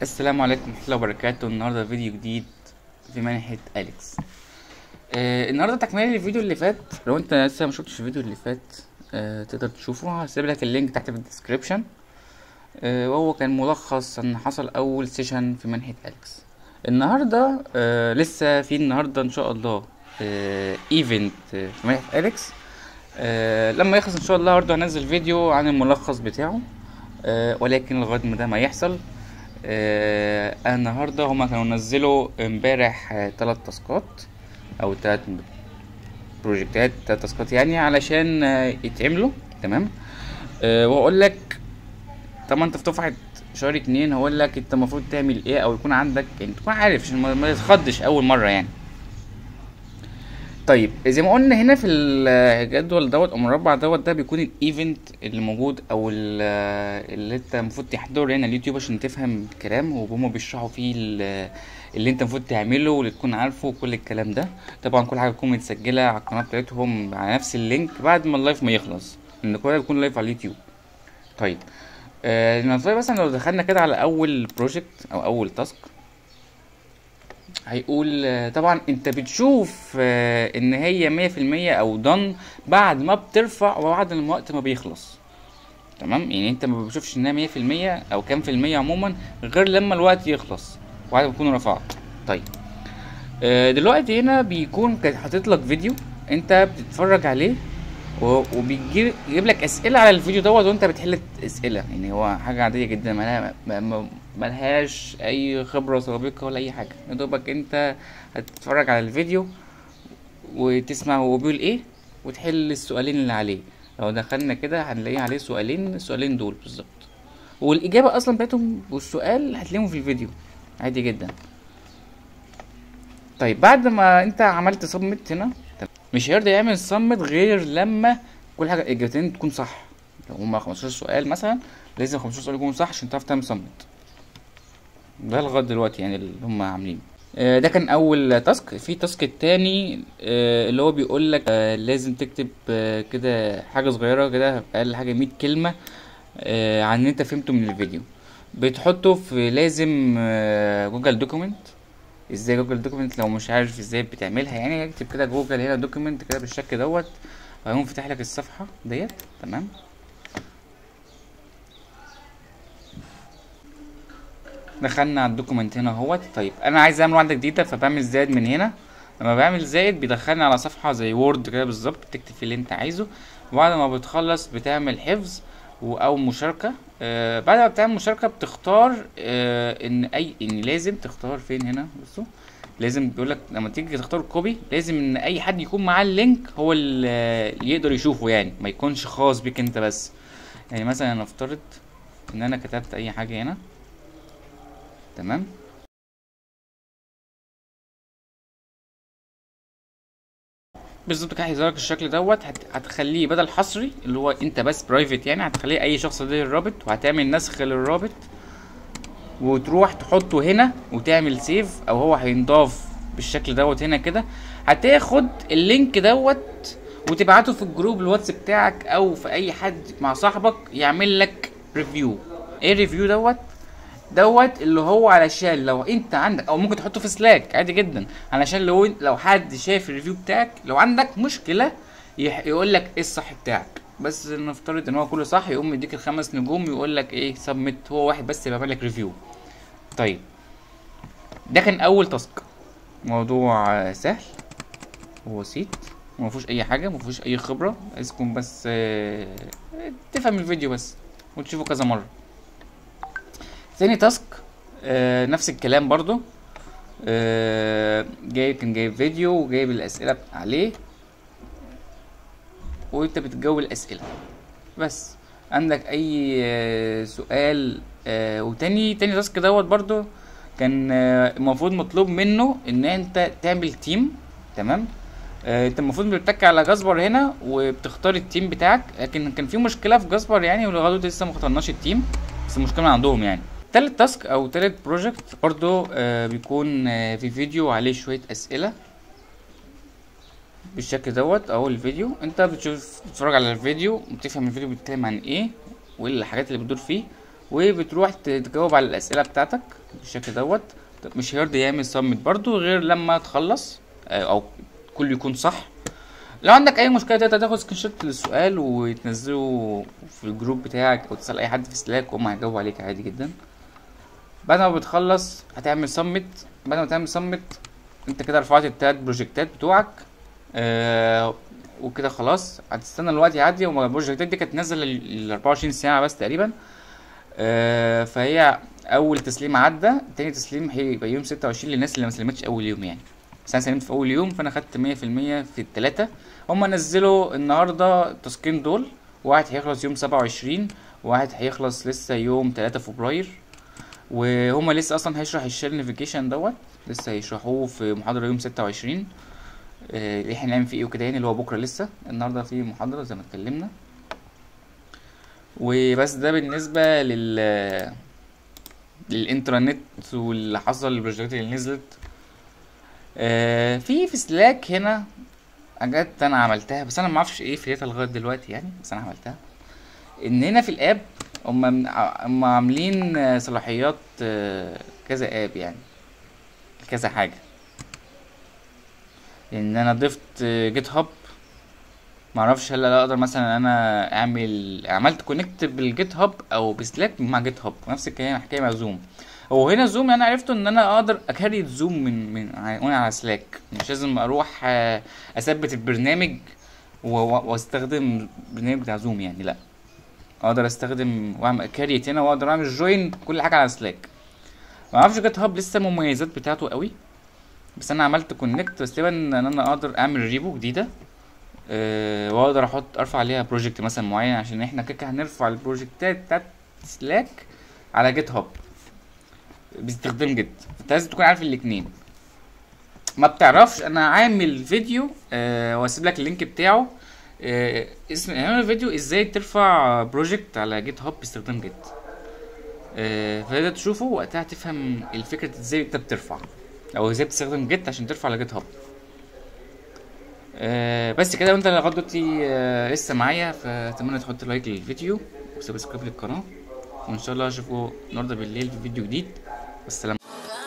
السلام عليكم ورحمة الله وبركاته النهاردة فيديو جديد في منحة أليكس آه النهاردة تكملة للفيديو اللي فات لو انت لسه مشفتش الفيديو اللي فات آه تقدر تشوفه هسيب لك اللينك تحت في الديسكريبشن آه وهو كان ملخص ان حصل اول سيشن في منحة أليكس النهاردة آه لسه في النهاردة ان شاء الله آه ايفنت في منحة أليكس آه لما يخلص ان شاء الله برضه هنزل فيديو عن الملخص بتاعه آه ولكن لغاية ما ده ما يحصل آه أنا النهاردة هما كانوا نزلوا امبارح آه تلات تاسكات او تلات بروجكتات تلات تاسكات يعني علشان آه يتعملوا تمام آه واقول لك طبعا انت في دفعة شهر اتنين هقول لك انت المفروض تعمل ايه او يكون عندك يعني تكون عارف عشان ما ما تتخضش اول مرة يعني طيب زي ما قلنا هنا في الجدول دوت او المربع دوت ده بيكون الايفنت اللي موجود او ال- اللي انت المفروض تحضره هنا اليوتيوب عشان تفهم الكلام وهما بيشرحوا فيه ال- اللي انت المفروض تعمله واللي تكون عارفه وكل الكلام ده طبعا كل حاجه تكون متسجله على القناه بتاعتهم على نفس اللينك بعد ما اللايف ما يخلص لان كل ده بيكون لايف على اليوتيوب طيب آه نفترض مثلا لو دخلنا كده على اول بروجكت او اول تاسك هيقول آه، طبعا انت بتشوف آه، ان هي مية في المية او done بعد ما بترفع وبعد الوقت ما بيخلص تمام يعني انت ما بتشوفش انها مية في المية او كام في المية عموما غير لما الوقت يخلص وبعد ما تكون رفعت طيب آه، دلوقتي هنا بيكون كان حاطط لك فيديو انت بتتفرج عليه و- وبيجيب يجيب لك اسئله على الفيديو دوت وانت بتحل اسئله يعني هو حاجه عاديه جدا ملها ما- ما- ملهاش اي خبره سابقه ولا اي حاجه يا دوبك انت هتتفرج على الفيديو وتسمع هو بيقول ايه وتحل السؤالين اللي عليه لو دخلنا كده هنلاقيه عليه سؤالين السؤالين دول بالظبط والاجابه اصلا بتاعتهم والسؤال هتلاقيهم في الفيديو عادي جدا طيب بعد ما انت عملت سبمت هنا مش هيرضى يعمل سبمت غير لما كل حاجه الاجابتين تكون صح لو هما 15 سؤال مثلا لازم 15 سؤال يكونوا صح عشان تعرف تعمل سبمت ده لغايه دلوقتي يعني اللي هما عاملينه آه، ده كان اول تاسك في تاسك التاني آه، اللي هو بيقول لك آه، لازم تكتب آه، كده حاجه صغيره كده اقل حاجه 100 كلمه آه، عن اللي انت فهمته من الفيديو بتحطه في لازم آه، جوجل دوكيمنت ازاي جوجل دوكيمنت لو مش عارف ازاي بتعملها يعني اكتب كده جوجل هنا دوكيمنت كده بالشكل دوت وهيقوم فاتح لك الصفحه ديت تمام دخلنا على الدوكيمنت هنا اهوت طيب انا عايز اعمل واحده جديده فبعمل زائد من هنا لما بعمل زائد بيدخلني على صفحه زي وورد كده بالظبط بتكتب فيه اللي انت عايزه وبعد ما بتخلص بتعمل حفظ و- او مشاركه آه بعد ما بتعمل مشاركه بتختار آه ان اي ان لازم تختار فين هنا بصوا لازم بيقول لك لما تيجي تختار كوبي لازم ان اي حد يكون معاه اللينك هو اللي اللي يقدر يشوفه يعني ما يكونش خاص بيك انت بس يعني مثلا نفترض ان انا كتبت اي حاجه هنا تمام بالظبط كده هيظهر لك الشكل دوت هت... هتخليه بدل حصري اللي هو انت بس برايفت يعني هتخليه اي شخص ليه الرابط وهتعمل نسخ للرابط وتروح تحطه هنا وتعمل سيف او هو هينضاف بالشكل دوت هنا كده هتاخد اللينك دوت وتبعته في الجروب الواتس بتاعك او في اي حد مع صاحبك يعمل لك ريفيو ايه الريفيو دوت دوت اللي هو علشان لو انت عندك او ممكن تحطه في سلاك عادي جدا علشان لو لو حد شاف الريفيو بتاعك لو عندك مشكله يح- يقول لك ايه الصح بتاعك بس نفترض ان هو كله صح يقوم يديك الخمس نجوم يقول لك ايه سبميت هو واحد بس يبقى لك ريفيو طيب ده كان اول تاسك موضوع آه، سهل وبسيط وما فيهوش اي حاجه ما فيهوش اي خبره عايزكم بس آه، تفهم الفيديو بس وتشوفه كذا مره تاني تاسك آه نفس الكلام برضو آه جايب كان جايب فيديو وجايب الاسئله عليه وانت بتجاوب الاسئله بس عندك اي آه سؤال آه وتاني تاني تاسك دوت برضو كان آه المفروض مطلوب منه ان انت تعمل تيم تمام آه انت المفروض بتتك على جاسبر هنا وبتختار التيم بتاعك لكن كان في مشكله في جاسبر يعني ولغايه دلوقتي لسه ما اخترناش التيم بس المشكله من عندهم يعني تالت تاسك او تالت بروجكت برضو آه بيكون آه في فيديو عليه شويه اسئله بالشكل دوت اهو الفيديو انت بتشوف بتتفرج على الفيديو وبتفهم الفيديو بيتكلم عن ايه وايه الحاجات اللي بتدور فيه وبتروح ت- تجاوب على الاسئله بتاعتك بالشكل دوت مش هيرضى يعمل سبميت برضو غير لما تخلص آه، او كله يكون صح لو عندك اي مشكله تقدر تاخد سكرين شوت للسؤال وتنزله في الجروب بتاعك او تسال اي حد في سلاك وهم هيجاوبوا عليك عادي جدا بعد ما بتخلص هتعمل سبميت بعد ما تعمل سبميت انت كده رفعت التلات بروجكتات بتوعك آه وكده خلاص هتستنى الوقت يعدي وما البروجكتات دي كانت نازله ال 24 ساعه بس تقريبا آه فهي اول تسليم عدى تاني تسليم هيبقى يوم 26 للناس اللي ما سلمتش اول يوم يعني بس انا سلمت في اول يوم فانا خدت 100% في التلاتة هما نزلوا النهارده التاسكين دول واحد هيخلص يوم 27 وواحد هيخلص لسه يوم 3 فبراير وهما لسه اصلا هيشرح الشيل نافيجيشن دوت لسه هيشرحوه في محاضرة يوم 26 آه، اللي احنا هنعمل فيه ايه وكده يعني اللي هو بكرة لسه النهارده في محاضرة زي ما اتكلمنا وبس ده بالنسبة لل للانترنت واللي حصل البروجكت اللي نزلت آه، في في سلاك هنا حاجات انا عملتها بس انا ما اعرفش ايه فيها لغايه دلوقتي يعني بس انا عملتها ان هنا في الاب هم هم عاملين آه، صلاحيات آه، كذا اب يعني كذا حاجه ان انا ضفت جيت هاب معرفش هل اقدر مثلا انا اعمل عملت كونكت بالجيت هاب او بسلاك مع جيت هاب نفس الكلام حكايه مع زوم هو هنا زوم انا عرفته ان انا اقدر اكريت زوم من من ع- وانا على سلاك مش لازم اروح آه، اثبت البرنامج و- و- واستخدم البرنامج بتاع زوم يعني لا اقدر استخدم واعمل كاريت هنا واقدر اعمل جوين كل حاجه على سلاك ما اعرفش جيت هاب لسه المميزات بتاعته قوي بس انا عملت كونكت بس تقريبا ان انا اقدر اعمل ريبو جديده أه واقدر احط ارفع عليها بروجكت مثلا معين عشان احنا كده كده هنرفع البروجكتات بتاعت سلاك على جيت هاب باستخدام جيت انت لازم تكون عارف الاتنين ما بتعرفش انا عامل فيديو أه واسيب لك اللينك بتاعه أه اسم عامل فيديو ازاي ترفع بروجكت على جيت هاب باستخدام جيت أه فتقدر تشوفه وقتها هتفهم الفكرة ازاي انت بترفع او ازاي بتستخدم جيت عشان ترفع على جيت هاب آه بس كده وانت لغايه دلوقتي آه لسه معايا فاتمنى تحط لايك للفيديو وسبسكرايب للقناه وان شاء الله اشوفكم النهارده بالليل في فيديو جديد والسلام